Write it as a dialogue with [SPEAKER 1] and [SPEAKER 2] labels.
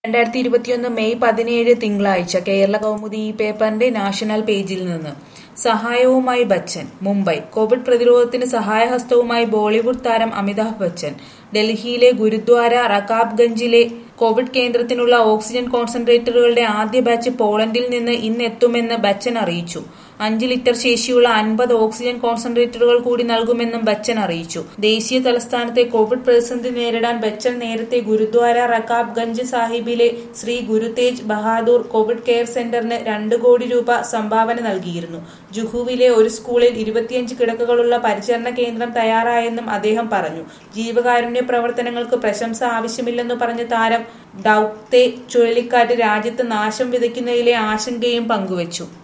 [SPEAKER 1] രണ്ടായിരത്തി ഇരുപത്തിയൊന്ന് മെയ് പതിനേഴ് തിങ്കളാഴ്ച കേരള കൗമുദി ഈ പേപ്പറിന്റെ നാഷണൽ പേജിൽ നിന്ന് സഹായവുമായി ബച്ചൻ മുംബൈ കോവിഡ് പ്രതിരോധത്തിന് സഹായഹസ്തവുമായി ബോളിവുഡ് താരം അമിതാഭ് ബച്ചൻ ഡൽഹിയിലെ ഗുരുദ്വാര റകാബ്ഗഞ്ചിലെ കോവിഡ് കേന്ദ്രത്തിനുള്ള ഓക്സിജൻ കോൺസെൻട്രേറ്ററുകളുടെ ആദ്യ ബാച്ച് പോളണ്ടിൽ നിന്ന് ഇന്നെത്തുമെന്ന് ബച്ചൻ അറിയിച്ചു അഞ്ച് ലിറ്റർ ശേഷിയുള്ള അൻപത് ഓക്സിജൻ കോൺസെൻട്രേറ്ററുകൾ കൂടി നൽകുമെന്നും ബച്ചൻ അറിയിച്ചു ദേശീയ തലസ്ഥാനത്തെ കോവിഡ് പ്രതിസന്ധി നേരിടാൻ ബച്ചൻ നേരത്തെ ഗുരുദ്വാര റകാബ്ഗഞ്ച് സാഹിബിലെ ശ്രീ ഗുരുതേജ് ബഹാദൂർ കോവിഡ് കെയർ സെന്ററിന് രണ്ട് കോടി രൂപ സംഭാവന നൽകിയിരുന്നു ജുഹുവിലെ ഒരു സ്കൂളിൽ ഇരുപത്തിയഞ്ച് കിടക്കകളുള്ള പരിചരണ കേന്ദ്രം തയ്യാറായെന്നും അദ്ദേഹം പറഞ്ഞു ജീവകാരുണ്യ പ്രവർത്തനങ്ങൾക്ക് പ്രശംസ ആവശ്യമില്ലെന്ന് പറഞ്ഞ താരം ഡൌത്തെ ചുഴലിക്കാറ്റ് രാജ്യത്ത് നാശം വിതയ്ക്കുന്നതിലെ ആശങ്കയും പങ്കുവച്ചു